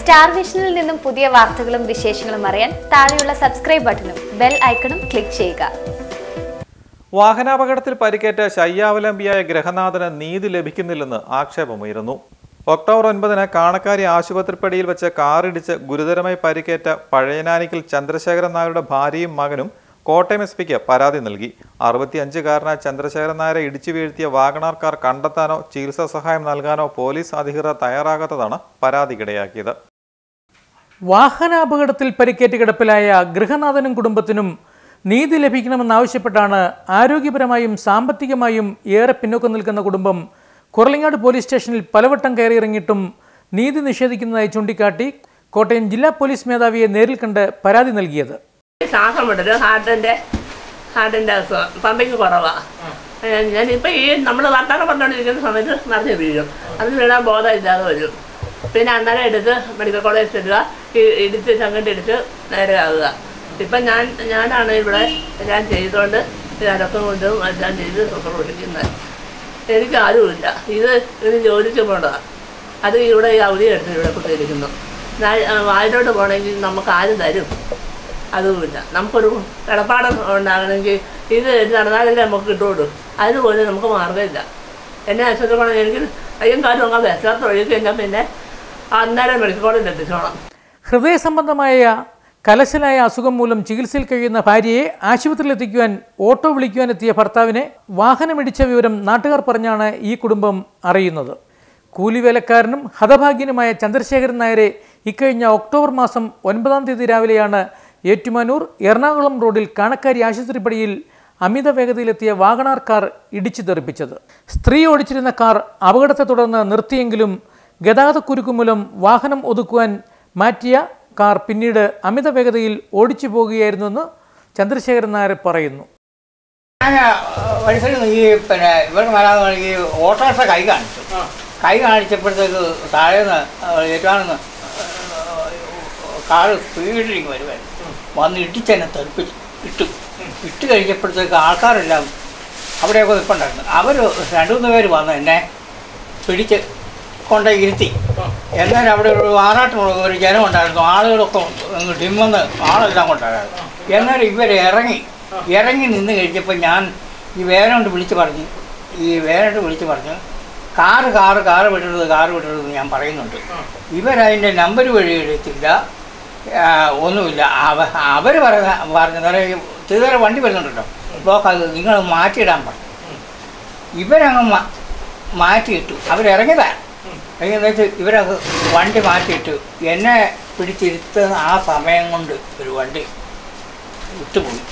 star വിഷനിൽ നിന്നും പുതിയ വാർത്തകളും വിശേഷങ്ങളും അറിയാൻ താഴെയുള്ള സബ്സ്ക്രൈബ് ബട്ടണും ബെൽ ഐക്കണും ക്ലിക്ക് ചെയ്യുക വാഹനാപകടത്തിൽ പരിക്കേറ്റ ശയ്യാവലംബിയായ ഗ്രഹനാഥന് നീതി ലഭിക്കുന്നില്ലെന്ന് ആക്ഷേപമുയരുന്നു ഒക്ടോബർ ഒൻപതിന് കാണക്കാരി ആശുപത്രിപ്പടിയിൽ വെച്ച് കാറിടിച്ച് ഗുരുതരമായി പരിക്കേറ്റ പഴയനാനിക്കൽ ചന്ദ്രശേഖരൻ നായരുടെ ഭാര്യയും മകനും കോട്ടയം എസ് പിക്ക് പരാതി നൽകി അറുപത്തിയഞ്ചുകാരനായ ചന്ദ്രശേഖരൻ നായരെ ഇടിച്ചു വീഴ്ത്തിയ വാഗണാർ കാർ കണ്ടെത്താനോ ചികിത്സാ സഹായം നൽകാനോ പോലീസ് അധികൃതർ തയ്യാറാകാത്തതാണ് പരാതിക്കിടയാക്കിയത് വാഹനാപകടത്തിൽ പരിക്കേറ്റ് കിടപ്പിലായ ഗൃഹനാഥനും കുടുംബത്തിനും നീതി ലഭിക്കണമെന്നാവശ്യപ്പെട്ടാണ് ആരോഗ്യപരമായും സാമ്പത്തികമായും ഏറെ പിന്നോക്കം നിൽക്കുന്ന കുടുംബം കുറലിങ്ങാട് പോലീസ് സ്റ്റേഷനിൽ പലവട്ടം കയറിയിറങ്ങിയിട്ടും നീതി നിഷേധിക്കുന്നതായി ചൂണ്ടിക്കാട്ടി കോട്ടയം ജില്ലാ പോലീസ് മേധാവിയെ നേരിൽ കണ്ട് പരാതി നൽകിയത് ശ്വാസം വിടല് ഹാർട്ടിൻ്റെ ഹാർട്ടിൻ്റെ അസുഖം പമ്പയ്ക്ക് കുറവാണ് ഞാനിപ്പോൾ ഈ നമ്മൾ വർത്തമാനം പറഞ്ഞുകൊണ്ടിരിക്കുന്ന സമയത്ത് മറിഞ്ഞ് വീഴും അത് വീണാൽ ബോധമില്ലാതെ വരും പിന്നെ അന്നേരം എടുത്ത് മെഡിക്കൽ കോളേജിൽ ചെല്ലുക ഈ- ഇടിച്ച് ചങ്ങട്ട് ഇടിച്ച് നേരെ ആവുക ഇപ്പം ഞാൻ ഞാനാണ് ഇവിടെ ഞാൻ ചെയ്തുകൊണ്ട് ഇതൊക്കെ കൊണ്ടും എല്ലാം ചെയ്ത് പ്രവർത്തിക്കുന്നത് എനിക്ക് ആരുമില്ല ഇത് ഇത് ജോലിക്ക് പോകേണ്ടതാണ് അത് ഇവിടെ ഈ അവധി എടുത്ത് ഇവിടെ കുത്തിയിരിക്കുന്നു വായിലോട്ട് പോകണമെങ്കിൽ നമുക്ക് ആരും തരും അതുമില്ല നമുക്കൊരു കിടപ്പാടം ഉണ്ടാകണമെങ്കിൽ ഇത് നടന്നാലല്ലേ നമുക്ക് കിട്ടുള്ളൂ അതിന് പോലും നമുക്ക് മാർഗ്ഗമില്ല എന്നെ ആശുപത്രി എനിക്ക് അയ്യം കാര്യം അങ്ങ് വിശത്ത് ഒഴുകി കഴിഞ്ഞാൽ പിന്നെ അന്നേരം മെഡിക്കൽ കോളേജിൽ എത്തിച്ചോണം ഹൃദയ സംബന്ധമായ കലശലായ അസുഖം മൂലം ചികിത്സയിൽ കഴിയുന്ന ഭാര്യയെ ആശുപത്രിയിൽ എത്തിക്കുവാൻ ഓട്ടോ വിളിക്കുവാൻ എത്തിയ ഭർത്താവിനെ വാഹനമിടിച്ച വിവരം നാട്ടുകാർ പറഞ്ഞാണ് ഈ കുടുംബം അറിയുന്നത് കൂലിവേലക്കാരനും ഹതഭാഗ്യനുമായ ചന്ദ്രശേഖരൻ നായരെ ഇക്കഴിഞ്ഞ ഒക്ടോബർ മാസം ഒൻപതാം തീയതി രാവിലെയാണ് ഏറ്റുമാനൂർ എറണാകുളം റോഡിൽ കാണക്കാരി ആശുപത്രിപ്പടിയിൽ അമിത വേഗതയിലെത്തിയ വാഗണാർ കാർ ഇടിച്ചു തെറിപ്പിച്ചത് സ്ത്രീ ഓടിച്ചിരുന്ന കാർ അപകടത്തെ തുടർന്ന് നിർത്തിയെങ്കിലും ഗതാഗതക്കുരുക്ക് മൂലം വാഹനം ഒതുക്കുവാൻ മാറ്റിയ കാർ പിന്നീട് അമിത വേഗതയിൽ ഓടിച്ചു പോകുകയായിരുന്നുവെന്ന് ചന്ദ്രശേഖരൻ നായർ പറയുന്നു ഞാൻ വഴിസൈഡിൽ നിന്ന് ഈ പിന്നെ ഇവിടെ വരാതെ ഈ ഓട്ടോറിക്ഷ കൈ കാണിച്ചു കൈ കാണിച്ചപ്പോഴത്തേക്ക് താഴേന്ന് ഏറ്റുവാണെന്ന് കാറ് സ്പീഡിലേക്ക് വരുവായിരുന്നു വന്ന് ഇടിച്ചെന്നെ തെറിപ്പിച്ചു ഇട്ടു ഇട്ട് കഴിഞ്ഞപ്പോഴത്തേക്ക് ആൾക്കാരെല്ലാം അവിടെയൊക്കെ നിൽപ്പുണ്ടായിരുന്നു അവർ രണ്ടു മൂന്ന് പേര് വന്ന് എന്നെ പിടിച്ച് കൊണ്ട് ഇരുത്തി എന്നാൽ അവിടെ ഒരു ആറാട്ടുമുള്ള ഒരു ജനം ഉണ്ടായിരുന്നു ആളുകളൊക്കെ അങ്ങ് ഡിമ്മെന്ന് ആളെല്ലാം കൊണ്ടായിരുന്നു എന്നാൽ ഇവർ ഇറങ്ങി ഇറങ്ങി നിന്ന് കഴിഞ്ഞപ്പോൾ ഞാൻ ഈ വേനോണ്ട് വിളിച്ച് പറഞ്ഞു ഈ വേനോണ്ട് വിളിച്ച് പറഞ്ഞു കാറ് കാറ് കാറ് വിടരുത് കാറ് വിടരുത് എന്ന് ഞാൻ പറയുന്നുണ്ട് ഇവരതിൻ്റെ നമ്പർ വഴി എടുത്തില്ല ആ, ഒന്നുമില്ല അവ അവർ പറഞ്ഞ പറഞ്ഞ തീരെ വണ്ടി വരുന്നുണ്ടല്ലോ ബ്ലോക്ക് അത് നിങ്ങൾ മാറ്റിയിടാൻ പറഞ്ഞു ഇവരങ്ങ് മാ- മാറ്റിയിട്ടു അവരിറങ്ങിയതാ ഇറങ്ങിയെന്ന് വെച്ച് ഇവരങ്ങ് വണ്ടി മാറ്റിയിട്ടു എന്നെ പിടിച്ചിരുത്തുന്ന ആ സമയം കൊണ്ട് ഒരു വണ്ടി വിട്ടുപോയി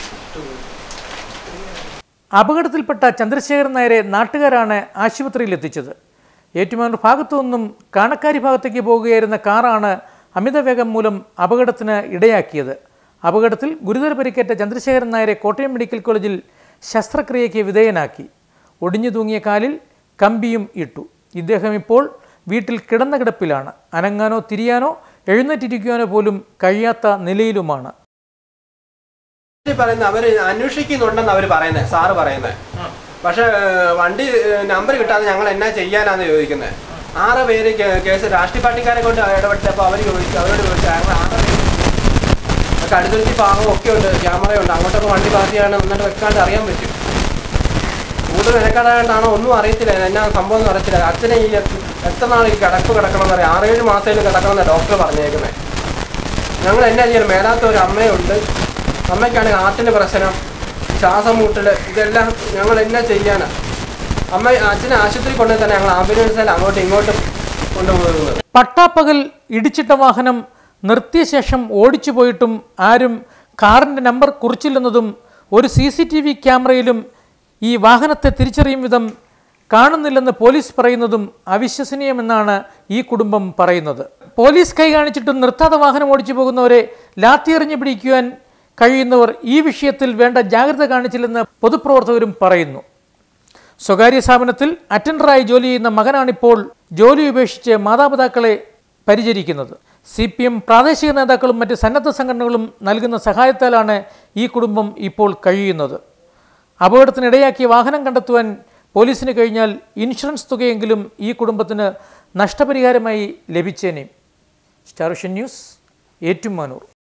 അപകടത്തിൽപ്പെട്ട ചന്ദ്രശേഖരൻ നായരെ നാട്ടുകാരാണ് ആശുപത്രിയിൽ എത്തിച്ചത് ഏറ്റുമാനൂർ ഭാഗത്തു നിന്നും കാണക്കാരി ഭാഗത്തേക്ക് പോകുകയായിരുന്ന കാറാണ് അമിതവേഗം മൂലം അപകടത്തിന് ഇടയാക്കിയത് അപകടത്തിൽ ഗുരുതര പരിക്കേറ്റ ചന്ദ്രശേഖരൻ നായരെ കോട്ടയം മെഡിക്കൽ കോളേജിൽ ശസ്ത്രക്രിയയ്ക്ക് വിധേയനാക്കി ഒടിഞ്ഞു തൂങ്ങിയ കാലിൽ കമ്പിയും ഇട്ടു ഇദ്ദേഹം ഇപ്പോൾ വീട്ടിൽ കിടന്ന കിടപ്പിലാണ് അനങ്ങാനോ തിരിയാനോ എഴുന്നേറ്റിരിക്കുവാനോ പോലും കഴിയാത്ത നിലയിലുമാണ് ഈ പറയുന്നത് അവര് അന്വേഷിക്കുന്നുണ്ടെന്ന് അവര് പറയുന്നത് സാറ് പറയുന്നത് പക്ഷെ വണ്ടി നമ്പർ കിട്ടാതെ ഞങ്ങൾ എന്നാ ചെയ്യാനാന്ന് ചോദിക്കുന്നത് ആറ് പേര് കേ- കേസ് രാഷ്ട്രീയ പാർട്ടിക്കാരെ കൊണ്ട് ഇടപെട്ടപ്പോൾ അവർ ചോദിച്ചു അവരോട് ചോദിച്ചു ഞങ്ങൾ ആറ് പേര് കടുതുരുത്തി ഭാഗം ഒക്കെ ഉണ്ട് ക്യാമറയുണ്ട് അങ്ങോട്ടൊക്കെ വണ്ടി പാസ് ചെയ്യാണ് എന്നിട്ട് വെക്കാണ്ട് അറിയാൻ പറ്റും കൂടുതൽ മെനക്കെടാണ്ടാണോ ഒന്നും അറിയത്തില്ല എന്നാ സംഭവം ഒന്നും അറിയത്തില്ല അച്ഛനെ ഈ എത്ര നാൾ ഈ കിടപ്പ് കിടക്കണമെന്ന് അറിയാം ആറേഴ് മാസത്തിൽ കിടക്കണമെന്ന് ഡോക്ടർ പറഞ്ഞേക്കുന്നത് ഞങ്ങൾ എന്നാ ചെയ്യണം മേലാത്ത ഒരു അമ്മയുണ്ട് അമ്മയ്ക്കാണെങ്കിൽ ഹാർട്ടിന് പ്രശ്നം ശ്വാസം മുട്ടല് ഇതെല്ലാം ഞങ്ങൾ എന്നാ ചെയ്യാനാ അമ്മ അച്ഛനെ ആശുപത്രി കൊണ്ടുപോയി തന്നെ ഞങ്ങൾ ആംബുലൻസിൽ അങ്ങോട്ടും ഇങ്ങോട്ടും കൊണ്ടുപോകുന്നത് പട്ടാപ്പകൽ ഇടിച്ചിട്ട വാഹനം നിർത്തിയ ശേഷം ഓടിച്ചു പോയിട്ടും ആരും കാറിൻ്റെ നമ്പർ കുറിച്ചില്ലെന്നതും ഒരു സി സി ടി വി ക്യാമറയിലും ഈ വാഹനത്തെ തിരിച്ചറിയും വിധം കാണുന്നില്ലെന്ന് പോലീസ് പറയുന്നതും അവിശ്വസനീയമെന്നാണ് ഈ കുടുംബം പറയുന്നത് പോലീസ് കൈ കാണിച്ചിട്ടും നിർത്താതെ വാഹനം ഓടിച്ചു പോകുന്നവരെ ലാത്തിയെറിഞ്ഞ് പിടിക്കുവാൻ കഴിയുന്നവർ ഈ വിഷയത്തിൽ വേണ്ട ജാഗ്രത കാണിച്ചില്ലെന്ന് പൊതുപ്രവർത്തകരും പറയുന്നു സ്വകാര്യ സ്ഥാപനത്തിൽ അറ്റൻഡറായി ജോലി ചെയ്യുന്ന മകനാണിപ്പോൾ ജോലി ഉപേക്ഷിച്ച് മാതാപിതാക്കളെ പരിചരിക്കുന്നത് സി പി എം പ്രാദേശിക നേതാക്കളും മറ്റ് സന്നദ്ധ സംഘടനകളും നൽകുന്ന സഹായത്താലാണ് ഈ കുടുംബം ഇപ്പോൾ കഴിയുന്നത് അപകടത്തിനിടയാക്കിയ വാഹനം കണ്ടെത്തുവാൻ പോലീസിന് കഴിഞ്ഞാൽ ഇൻഷുറൻസ് തുകയെങ്കിലും ഈ കുടുംബത്തിന് നഷ്ടപരിഹാരമായി ലഭിച്ചേനെ സ്റ്റാർ വിഷൻ ന്യൂസ് ഏറ്റുമാനൂർ